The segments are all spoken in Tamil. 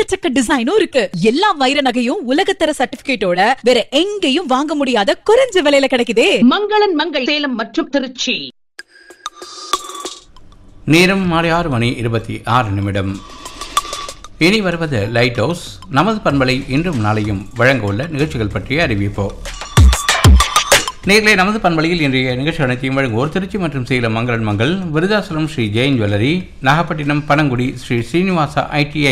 எக்கச்சக்க டிசைனும் இருக்கு எல்லா வைர நகையும் உலகத்தர சர்டிபிகேட்டோட வேற எங்கேயும் வாங்க முடியாத குறைஞ்ச விலையில கிடைக்குதே மங்களன் மங்கள் சேலம் மற்றும் திருச்சி நேரம் மாலை ஆறு மணி இருபத்தி ஆறு நிமிடம் இனி வருவது லைட் ஹவுஸ் நமது பண்பலை இன்றும் நாளையும் வழங்க உள்ள நிகழ்ச்சிகள் பற்றிய அறிவிப்போ நேர்களே நமது பண்பலையில் இன்றைய நிகழ்ச்சி அனைத்தையும் வழங்குவோர் திருச்சி மற்றும் சேலம் மங்களன் மங்கள் விருதாசலம் ஸ்ரீ ஜெயின் ஜுவல்லரி நாகப்பட்டினம் பனங்குடி ஸ்ரீ ஸ்ரீனிவாசா ஐடிஐ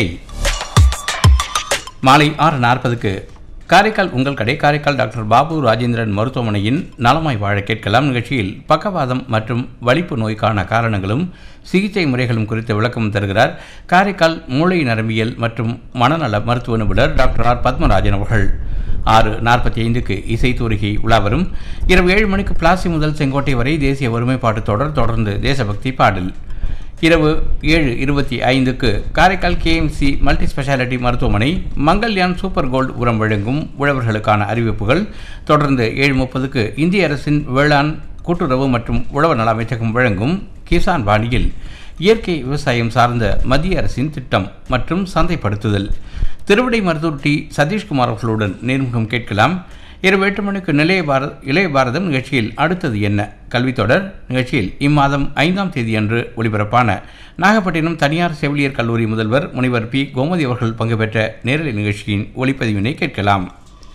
மாலை ஆறு நாற்பதுக்கு காரைக்கால் உங்கள் கடை காரைக்கால் டாக்டர் பாபு ராஜேந்திரன் மருத்துவமனையின் நலமாய் வாழ கேட்கலாம் நிகழ்ச்சியில் பக்கவாதம் மற்றும் வலிப்பு நோய்க்கான காரணங்களும் சிகிச்சை முறைகளும் குறித்த விளக்கம் தருகிறார் காரைக்கால் மூளை நரம்பியல் மற்றும் மனநல மருத்துவ நிபுணர் டாக்டர் ஆர் பத்மராஜன் அவர்கள் ஆறு நாற்பத்தி ஐந்துக்கு இசை தூரிகை உலாவரும் இரவு ஏழு மணிக்கு பிளாசி முதல் செங்கோட்டை வரை தேசிய ஒருமைப்பாட்டு தொடர் தொடர்ந்து தேசபக்தி பாடல் இரவு ஏழு இருபத்தி ஐந்துக்கு காரைக்கால் கேஎம்சி மல்டி ஸ்பெஷாலிட்டி மருத்துவமனை மங்கல்யான் சூப்பர் கோல்டு உரம் வழங்கும் உழவர்களுக்கான அறிவிப்புகள் தொடர்ந்து ஏழு முப்பதுக்கு இந்திய அரசின் வேளாண் கூட்டுறவு மற்றும் உழவர் நல அமைச்சகம் வழங்கும் கிசான் வாணியில் இயற்கை விவசாயம் சார்ந்த மத்திய அரசின் திட்டம் மற்றும் சந்தைப்படுத்துதல் திருவிடை மருத்துவர் டி சதீஷ்குமார் அவர்களுடன் நேர்முகம் கேட்கலாம் இரவு எட்டு மணிக்கு நிலைய பாரத் இளைய பாரதம் நிகழ்ச்சியில் அடுத்தது என்ன கல்வித் தொடர் நிகழ்ச்சியில் இம்மாதம் ஐந்தாம் தேதியன்று ஒளிபரப்பான நாகப்பட்டினம் தனியார் செவிலியர் கல்லூரி முதல்வர் முனைவர் பி கோமதி அவர்கள் பங்கு பெற்ற நேரலை நிகழ்ச்சியின் ஒளிப்பதிவினை கேட்கலாம்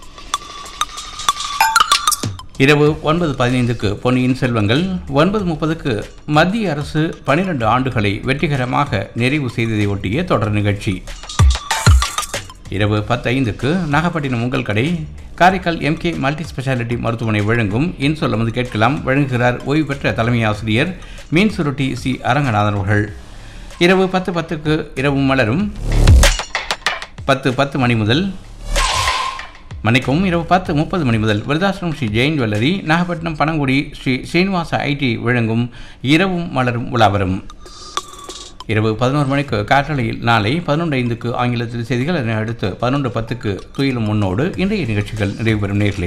இரவு ஒன்பது பதினைந்துக்கு பொன்னியின் செல்வங்கள் ஒன்பது முப்பதுக்கு மத்திய அரசு பனிரெண்டு ஆண்டுகளை வெற்றிகரமாக நிறைவு செய்ததை ஒட்டிய தொடர் நிகழ்ச்சி இரவு பத்தைந்துக்கு நாகப்பட்டினம் உங்கள் கடை காரைக்கால் எம்கே மல்டி ஸ்பெஷாலிட்டி மருத்துவமனை வழங்கும் இன்சொல் அமது கேட்கலாம் வழங்குகிறார் ஓய்வு பெற்ற தலைமை ஆசிரியர் மீன் சுருட்டி சி அரங்கநாதன் அவர்கள் இரவு பத்து பத்துக்கு இரவு மலரும் பத்து பத்து மணி முதல் மன்னிக்கவும் இரவு பத்து முப்பது மணி முதல் விருதாசிரம் ஸ்ரீ ஜெயின் ஜுவல்லரி நாகப்பட்டினம் பனங்குடி ஸ்ரீ ஸ்ரீனிவாச ஐடி வழங்கும் இரவும் மலரும் உலாவரும் இரவு பதினோரு மணிக்கு காற்றலையில் நாளை பதினொன்று ஐந்துக்கு ஆங்கிலத்தில் செய்திகள் அதனை அடுத்து பதினொன்று பத்துக்கு துயிலும் முன்னோடு இன்றைய நிகழ்ச்சிகள் நிறைவு பெறும் நேர்களை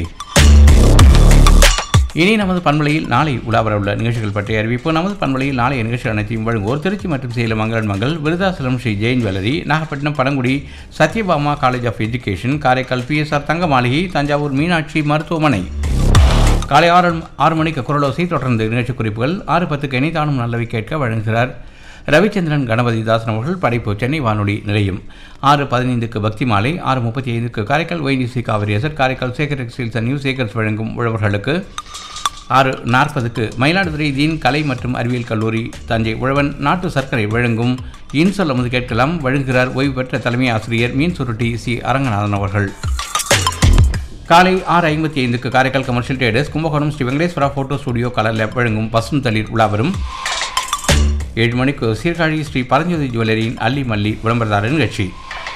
இனி நமது பண்பலையில் நாளை உலாவரவுள்ள நிகழ்ச்சிகள் பற்றிய அறிவிப்பு நமது பண்பலையில் நாளைய நிகழ்ச்சிகள் அனைத்தையும் வழங்குவோர் திருச்சி மற்றும் சேலம் மங்களன் மங்கள் Virudhachalam Sri Jain jewellery Nagapattinam Panangudi Sathyabama college of education Karaikal PSR Thanga Maligai Thanjavur Meenakshi மருத்துவமனை காலை ஆறு ஆறு மணிக்கு குரலோசை தொடர்ந்து நிகழ்ச்சி குறிப்புகள் ஆறு பத்துக்கு இணைத்தானும் நல்லவை கேட்க வழங்குகிறார் ரவிச்சந்திரன் கணபதி தாசன் அவர்கள் படைப்பு சென்னை வானொலி நிலையம் ஆறு பதினைந்துக்கு பக்தி மாலை ஆறு முப்பத்தி ஐந்துக்கு காரைக்கால் ஒய்டிசி காவிரியசர் Karaikal Sekar textiles and new Sekar's வழங்கும் உழவர்களுக்கு ஆறு நாற்பதுக்கு மயிலாடுதுறை தீன் கலை மற்றும் அறிவியல் கல்லூரி தஞ்சை உழவன் நாட்டு சர்க்கரை வழங்கும் இன்சொல் அமது கேட்கலாம் வழங்குகிறார் ஓய்வு பெற்ற தலைமை ஆசிரியர் மீன் சுருட்டி சி அரங்கநாதன் அவர்கள் காலை ஆறு ஐம்பத்தி ஐந்துக்கு Karaikal commercial traders Kumbakonam Sri Venkateswara photo studio colour lab வழங்கும் பசும் தளிர் உலாவரும் ஏழு மணிக்கு சீர்காழி ஸ்ரீ பரஞ்சோதி ஜுவல்லரியின் அல்லி மல்லி விளம்பரதாரர் நிகழ்ச்சி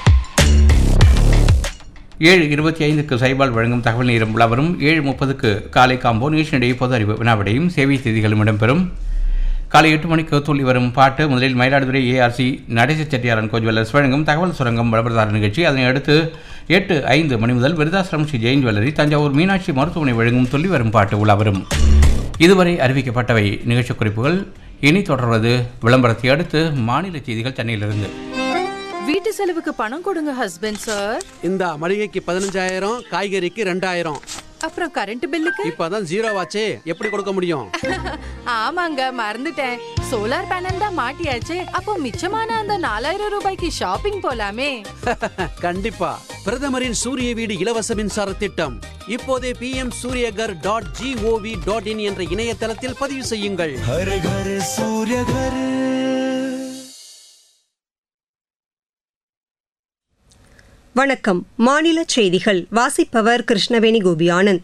ஏழு இருபத்தி ஐந்துக்கு சைபால் வழங்கும் தகவல் நேரம் விழாவரும் ஏழு முப்பதுக்கு காலை காம்போ நிகழ்ச்சியிடையே பொது அறிவு வினாவிடையும் சேவை செய்திகளும் இடம்பெறும் காலை எட்டு மணிக்கு துள்ளி வரும் பாட்டு முதலில் மயிலாடுதுறை ஏஆர்சி நடேச செட்டியாரன் கோ ஜுவல்லர்ஸ் வழங்கும் தகவல் சுரங்கம் விளம்பரதாரர் நிகழ்ச்சி அதனை அடுத்து எட்டு ஐந்து மணி முதல் விருதாசிரம் ஸ்ரீ ஜெயின் ஜுவல்லரி தஞ்சாவூர் மீனாட்சி மருத்துவமனை வழங்கும் துள்ளி வரும் பாட்டு உலாவரும் இதுவரை அறிவிக்கப்பட்டவை நிகழ்ச்சி குறிப்புகள் இனி தொடர்வது விளம்பரத்தை அடுத்து மாநில செய்திகள் சென்னையிலிருந்து வீட்டு செலவுக்கு பணம் கொடுங்க ஹஸ்பண்ட் சார் இந்த மளிகைக்கு பதினஞ்சாயிரம் காய்கறிக்கு ரெண்டாயிரம் அப்புறம் கரண்ட் பில்லுக்கு இப்பதான் ஜீரோ ஆச்சே எப்படி கொடுக்க முடியும் ஆமாங்க மறந்துட்டேன் சோலார் பேனல் தான் மாட்டியாச்சு அப்போ மிச்சமான அந்த நாலாயிரம் ரூபாய்க்கு ஷாப்பிங் போலாமே கண்டிப்பா பிரதமரின் சூரிய வீடு இலவச மின்சார திட்டம் இப்போதே P M Suryaghar dot GOV dot in என்ற இணையதளத்தில் பதிவு செய்யுங்கள் हर घर सूर्य घर வணக்கம் மாநில செய்திகள் வாசிப்பவர் கிருஷ்ணவேணி கோபியானந்த்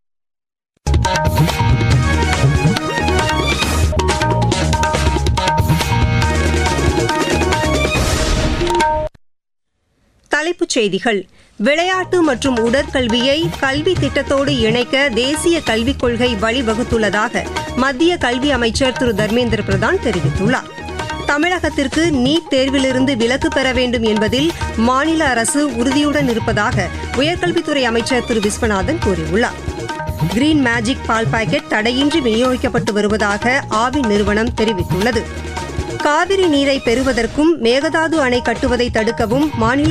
தலைப்புச் செய்திகள் விளையாட்டு மற்றும் உடற்கல்வியை கல்வி திட்டத்தோடு இணைக்க தேசிய கல்விக் கொள்கை வழிவகுத்துள்ளதாக மத்திய கல்வி அமைச்சர் திரு தர்மேந்திர பிரதான் தெரிவித்துள்ளார் தமிழகத்திற்கு நீட் தேர்விலிருந்து விலக்கு பெற வேண்டும் என்பதில் மாநில அரசு உறுதியுடன் இருப்பதாக உயர்கல்வித்துறை அமைச்சர் திரு விஸ்வநாதன் கூறியுள்ளார் கிரீன் மேஜிக் பால் பாக்கெட் தடையின்றி விநியோகிக்கப்பட்டு வருவதாக ஆவி நிறுவனம் தெரிவித்துள்ளது காவிரி நீரை பெறுவதற்கும் மேகதாது அணை கட்டுவதை தடுக்கவும் மாநில